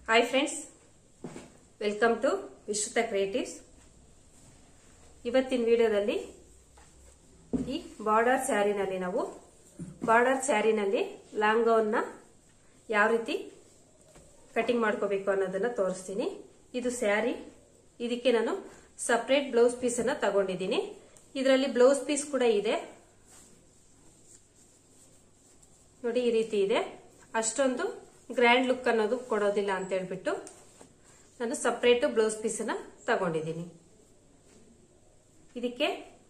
hi friends welcome to Vishruta creatives ಇವತ್ತಿನ ವಿಡಿಯೋದಲ್ಲಿ ಈ ಬಾರ್ಡರ್ ಸ್ಯಾರಿನಲ್ಲಿ ನಾವು ಬಾರ್ಡರ್ ಸ್ಯಾರಿನಲ್ಲಿ ಲಾಂಗ್ ಗೌನ್ನ ಯಾವ ರೀತಿ ಕಟಿಂಗ್ ಮಾಡ್ಕೋಬೇಕು ಅನ್ನೋದನ್ನ ತೋರಿಸ್ತೀನಿ ಇದು ಸ್ಯಾರಿ ಇದಕ್ಕೆ ನಾನು ಸಪ್ರೇಟ್ ಬ್ಲೌಸ್ ಪೀಸ್ ಅನ್ನ ತಗೊಂಡಿದ್ದೀನಿ ಇದರಲ್ಲಿ ಬ್ಲೌಸ್ ಪೀಸ್ ಕೂಡ ಇದೆ ನೋಡಿ ಈ ರೀತಿ ಇದೆ ಅಷ್ಟೊಂದು ಗ್ರ್ಯಾಂಡ್ ಲುಕ್ ಅನ್ನೋದು ಕೊಡೋದಿಲ್ಲ ಅಂತ ಹೇಳ್ಬಿಟ್ಟು ನಾನು ಸಪ್ರೇಟ್ ಬ್ಲೌಸ್ ಪೀಸ್ ಅನ್ನ ತಗೊಂಡಿದ್ದೀನಿ ಇದಕ್ಕೆ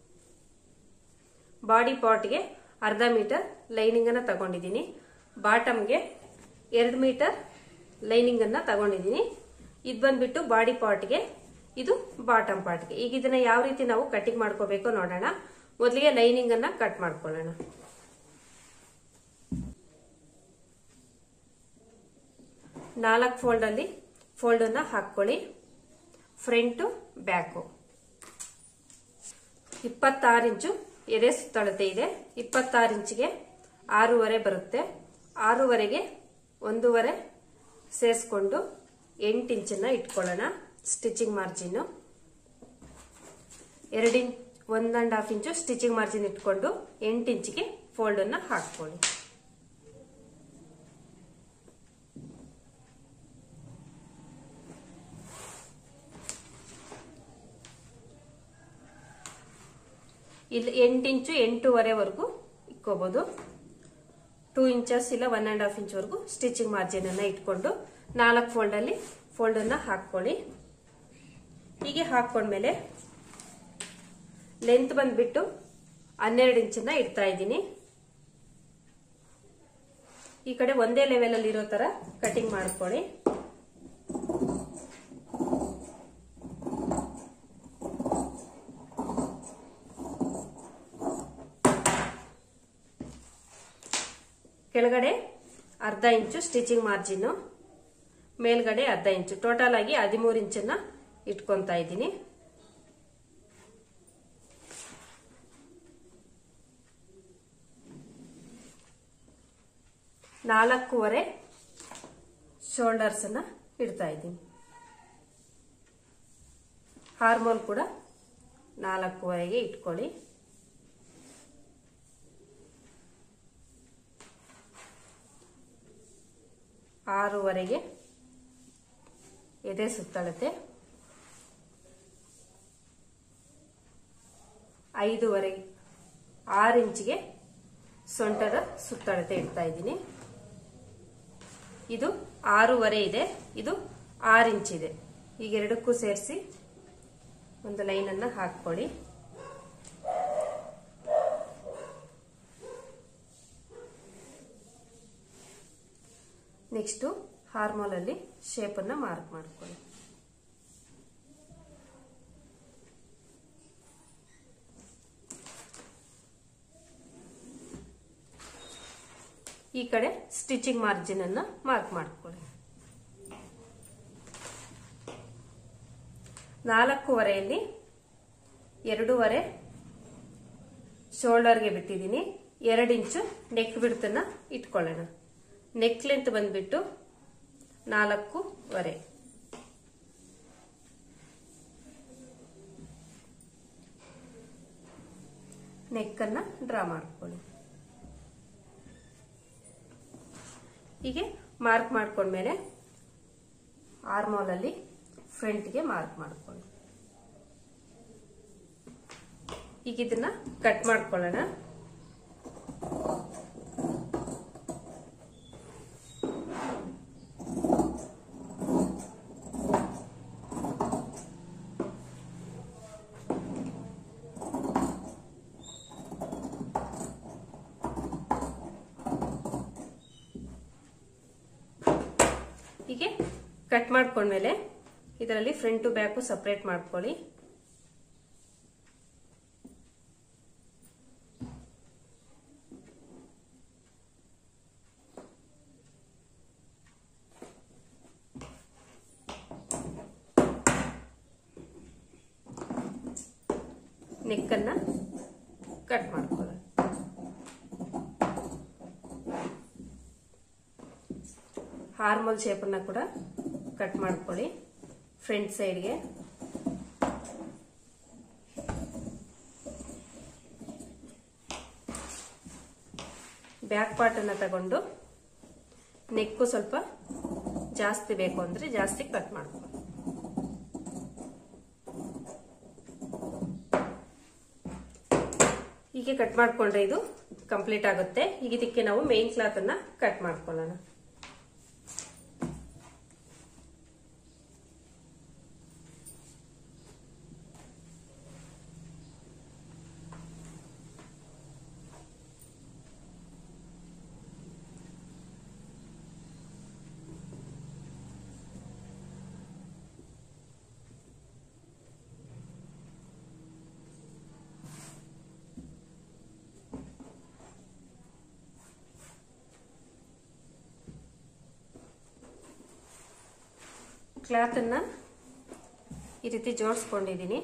ಬಾಡಿ ಪಾಟ್ಗೆ ಅರ್ಧ ಮೀಟರ್ ಲೈನಿಂಗ್ ಅನ್ನ ತಗೊಂಡಿದ್ದೀನಿ ಬಾಟಮ್ಗೆ ಎರಡು ಮೀಟರ್ ಲೈನಿಂಗ್ ಅನ್ನ ತಗೊಂಡಿದ್ದೀನಿ ಇದು ಬಂದ್ಬಿಟ್ಟು ಬಾಡಿ ಪಾರ್ಟ್ಗೆ ಇದು ಬಾಟಮ್ ಪಾರ್ಟ್ಗೆ ಈಗ ಇದನ್ನ ಯಾವ ರೀತಿ ನಾವು ಕಟಿಂಗ್ ಮಾಡ್ಕೋಬೇಕು ನೋಡೋಣ ಮೊದಲಿಗೆ ಲೈನಿಂಗ್ ಅನ್ನ ಕಟ್ ಮಾಡ್ಕೊಳ್ಳೋಣ ನಾಲ್ಕು ಫೋಲ್ಡ್ ಅಲ್ಲಿ ಫೋಲ್ಡ್ ಅನ್ನ ಹಾಕೊಳ್ಳಿ ಫ್ರಂಟು ಬ್ಯಾಕು ಇಪ್ಪತ್ತಾರು ಇಂಚು ಎದೆ ಸುತ್ತಳತೆ ಇದೆ ಇಪ್ಪತ್ತಾರು ಇಂಚಿಗೆ ಆರೂವರೆ ಬರುತ್ತೆ ಆರೂವರೆಗೆ ಒಂದೂವರೆ ಸೇರಿಸ್ಕೊಂಡು ಎಂಟು ಇಂಚನ್ನ ಇಟ್ಕೊಳ್ಳೋಣ ಸ್ಟಿಚಿಂಗ್ ಮಾರ್ಜಿನ್ ಎರಡು inch one and half inch stitching margin ಇಟ್ಕೊಂಡು ಎಂಟು ಇಂಚಿಗೆ ಫೋಲ್ಡ್ ಅನ್ನ ಹಾಕೊಳ್ಳಿ ಇಲ್ಲಿ ಎಂಟು ಇಂಚು ಎಂಟೂವರೆವರೆಗೂ ಇಕ್ಕೋಬಹುದು ಟೂ ಇಂಚಸ್ ಇಲ್ಲ ಒನ್ ಅಂಡ್ ಹಾಫ್ ಇಂಚ್ ವರೆಗೂ ಸ್ಟಿಚಿಂಗ್ ಮಾರ್ಜಿನ್ ಅನ್ನ ಇಟ್ಕೊಂಡು ನಾಲ್ಕು ಫೋಲ್ಡ್ ಅಲ್ಲಿ ಫೋಲ್ಡ್ ಅನ್ನ ಹಾಕೊಳ್ಳಿ ಹೀಗೆ ಹಾಕೊಂಡ್ಮೇಲೆ ಲೆಂತ್ ಬಂದ್ಬಿಟ್ಟು ಹನ್ನೆರಡು ಇಂಚನ್ನ ಇಡ್ತಾ ಇದ್ದೀನಿ ಈ ಕಡೆ ಒಂದೇ ಲೆವೆಲ್ ಅಲ್ಲಿ ಇರೋ ತರ ಕಟಿಂಗ್ ಮಾಡ್ಕೊಳ್ಳಿ ಕೆಳಗಡೆ ಅರ್ಧ ಇಂಚು ಸ್ಟಿಚಿಂಗ್ ಮಾರ್ಜಿನ್ ಮೇಲ್ಗಡೆ ಅರ್ಧ ಇಂಚು ಟೋಟಲ್ ಆಗಿ ಹದಿಮೂರು ಇಂಚನ್ನ ಇಟ್ಕೊಂತಾ ಇದ್ದೀನಿ ನಾಲ್ಕೂವರೆ ಶೋಲ್ಡರ್ಸ್ ಅನ್ನ ಇಡ್ತಾ ಇದ್ದೀನಿ ಹಾರ್ಮೋನ್ ಕೂಡ ನಾಲ್ಕೂವರೆಗೆ ಇಟ್ಕೊಳ್ಳಿ ಆರೂವರೆಗೆ ಎದೆ ಸುತ್ತಳತೆ ಐದೂವರೆ ಆರು ಇಂಚಿಗೆ ಸೊಂಟದ ಸುತ್ತಳತೆ ಇಡ್ತಾ ಇದ್ದೀನಿ ಇದು ಆರೂವರೆ ಇದೆ ಇದು ಆರು ಇಂಚ್ ಇದೆ ಈಗ ಎರಡಕ್ಕೂ ಸೇರಿಸಿ ಒಂದು ಲೈನ್ ಅನ್ನ ಹಾಕೊಳ್ಳಿ ನೆಕ್ಸ್ಟ್ ಹಾರ್ಮೋಲ್ ಅಲ್ಲಿ ಶೇಪ್ ಅನ್ನ ಮಾರ್ಕ್ ಮಾಡ್ಕೊಳ್ಳಿ ಈ ಕಡೆ ಸ್ಟಿಚಿಂಗ್ ಮಾರ್ಜಿನ್ ಅನ್ನ ಮಾರ್ಕ್ ಮಾಡ್ಕೊಳ್ಳಿ ನಾಲ್ಕೂವರೆಯಲ್ಲಿ ಎರಡೂವರೆ ಶೋಲ್ಡರ್ಗೆ ಬಿಟ್ಟಿದ್ದೀನಿ ಎರಡು ಇಂಚು ನೆಕ್ ಬಿಡ್ತನ್ನ ಇಟ್ಕೊಳ್ಳೋಣ ನೆಕ್ ಲೆಂತ್ ಬಂದ್ಬಿಟ್ಟು ನಾಲ್ಕೂವರೆ ನೆಕ್ ಅನ್ನ ಡ್ರಾ ಮಾಡ್ಕೊಳ್ಳಿ ಹೀಗೆ ಮಾರ್ಕ್ ಮಾಡ್ಕೊಂಡ್ಮೇಲೆ ಆರ್ಮೋಲ್ ಅಲ್ಲಿ ಫ್ರಂಟ್ಗೆ ಮಾರ್ಕ್ ಮಾಡ್ಕೊಳ್ಳಿ ಈಗ ಇದನ್ನ ಕಟ್ ಮಾಡ್ಕೊಳ್ಳೋಣ ಹೀಗೆ ಕಟ್ ಮಾಡ್ಕೊಂಡ್ಮೇಲೆ ಇದರಲ್ಲಿ ಫ್ರಂಟು ಬ್ಯಾಕು ಸಪ್ರೇಟ್ ಮಾಡ್ಕೊಳ್ಳಿ ನೆಕ್ಕನ್ನ ಕಟ್ ಮಾಡ್ಕೊಳ್ಳಿ ಹಾರ್ಮೋಲ್ ಶೇಪನ್ನ ಕೂಡ ಕಟ್ ಮಾಡ್ಕೊಳ್ಳಿ ಫ್ರಂಟ್ ಸೈಡ್ಗೆ ಬ್ಯಾಕ್ ಪಾರ್ಟನ್ನು ತಗೊಂಡು ನೆಕ್ಕು ಸ್ವಲ್ಪ ಜಾಸ್ತಿ ಬೇಕು ಅಂದ್ರೆ ಜಾಸ್ತಿ ಕಟ್ ಮಾಡ್ಕೊಳ್ಳಿ ಹೀಗೆ ಕಟ್ ಮಾಡ್ಕೊಂಡ್ರೆ ಇದು ಕಂಪ್ಲೀಟ್ ಆಗುತ್ತೆ ಈಗ ಇದಕ್ಕೆ ನಾವು ಮೇನ್ ಕ್ಲಾತ್ ಅನ್ನ ಕಟ್ ಮಾಡ್ಕೊಳ್ಳೋಣ ಕ್ಲಾತ್ ಅನ್ನ ಈ ರೀತಿ ಜೋಡಿಸ್ಕೊಂಡಿದ್ದೀನಿ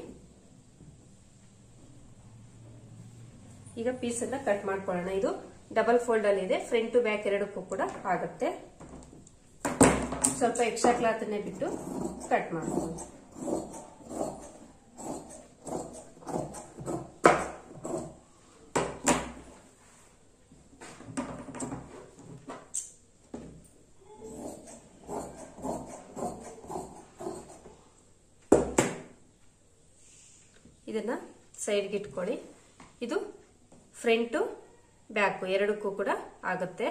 ಈಗ ಪೀಸ್ ಅನ್ನ ಕಟ್ ಮಾಡ್ಕೊಳ್ಳೋಣ ಇದು ಡಬಲ್ ಫೋಲ್ಡ್ ಅಲ್ಲಿ ಇದೆ ಫ್ರಂಟ್ ಟು ಬ್ಯಾಕ್ ಎರಡಕ್ಕೂ ಕೂಡ ಆಗುತ್ತೆ ಸ್ವಲ್ಪ ಎಕ್ಸ್ಟ್ರಾ ಕ್ಲಾತ್ ಅನ್ನೇ ಬಿಟ್ಟು ಕಟ್ ಮಾಡ್ಕೊಳ್ಳಿ ಇದನ್ನ ಸೈಡ್ಗೆ ಇಟ್ಕೊಳ್ಳಿ ಇದು ಫ್ರಂಟು ಬ್ಯಾಕು ಎರಡಕ್ಕೂ ಕೂಡ ಆಗುತ್ತೆ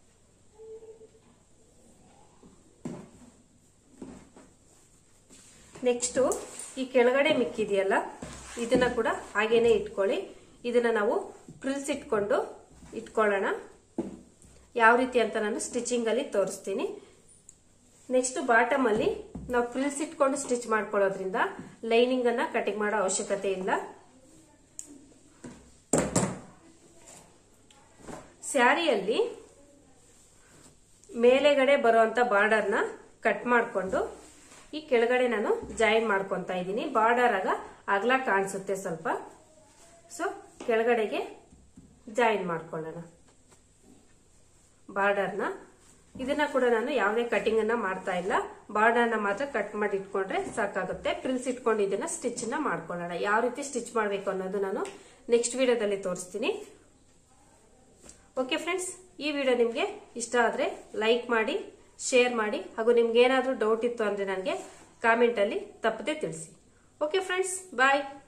ನೆಕ್ಸ್ಟು ಈ ಕೆಳಗಡೆ ಮಿಕ್ಕಿದೆಯಲ್ಲ ಇದನ್ನ ಕೂಡ ಹಾಗೇನೆ ಇಟ್ಕೊಳ್ಳಿ ಇದನ್ನ ನಾವು ಪ್ರಿಲ್ಸ್ ಇಟ್ಕೊಂಡು ಇಟ್ಕೊಳ್ಳೋಣ ಯಾವ ರೀತಿ ಅಂತ ನಾನು ಸ್ಟಿಚಿಂಗ್ ಅಲ್ಲಿ ತೋರಿಸ್ತೀನಿ ನೆಕ್ಸ್ಟ್ ಬಾಟಮ್ ಅಲ್ಲಿ ನಾವು ಪ್ರಿಲ್ಸ್ ಇಟ್ಕೊಂಡು ಸ್ಟಿಚ್ ಮಾಡ್ಕೊಳ್ಳೋದ್ರಿಂದ ಲೈನಿಂಗ್ ಅನ್ನ ಕಟಿಂಗ್ ಮಾಡೋ ಅವಶ್ಯಕತೆ ಇಲ್ಲ ಸ್ಯಾರಿಯಲ್ಲಿ ಮೇಲೆಗಡೆ ಬರುವಂತ ಬಾರ್ಡರ್ನ ಕಟ್ ಮಾಡಿಕೊಂಡು ಈ ಕೆಳಗಡೆ ನಾನು ಜಾಯಿನ್ ಮಾಡ್ಕೊಂತ ಇದ್ದೀನಿ ಬಾರ್ಡರ್ ಆಗ ಅಗಲ ಕಾಣಿಸುತ್ತೆ ಸ್ವಲ್ಪ ಸೊ ಕೆಳಗಡೆಗೆ ಜಾಯಿನ್ ಮಾಡ್ಕೊಳ್ಳೋಣ ಬಾರ್ಡರ್ನ ಇದನ್ನ ಕೂಡ ನಾನು ಯಾವುದೇ ಕಟಿಂಗ್ ಅನ್ನ ಮಾಡ್ತಾ ಇಲ್ಲ ಬಾರ್ಡರ್ನ ಮಾತ್ರ ಕಟ್ ಮಾಡಿ ಇಟ್ಕೊಂಡ್ರೆ ಸಾಕಾಗುತ್ತೆ ಪ್ರಿಲ್ಸ್ ಇಟ್ಕೊಂಡು ಇದನ್ನ ಸ್ಟಿಚ್ ನ ಮಾಡ್ಕೊಳ್ಳೋಣ ಯಾವ ರೀತಿ ಸ್ಟಿಚ್ ಮಾಡಬೇಕು ಅನ್ನೋದು ನಾನು ನೆಕ್ಸ್ಟ್ ವಿಡಿಯೋದಲ್ಲಿ ತೋರಿಸ್ತೀನಿ ಓಕೆ ಫ್ರೆಂಡ್ಸ್ ಈ ವಿಡಿಯೋ ನಿಮಗೆ ಇಷ್ಟ ಆದರೆ ಲೈಕ್ ಮಾಡಿ ಶೇರ್ ಮಾಡಿ ಹಾಗೂ ನಿಮ್ಗೆ ಏನಾದರೂ ಡೌಟ್ ಇತ್ತು ಅಂದರೆ ನನಗೆ ಕಾಮೆಂಟಲ್ಲಿ ತಪ್ಪದೆ ತಿಳಿಸಿ ಓಕೆ ಫ್ರೆಂಡ್ಸ್ ಬಾಯ್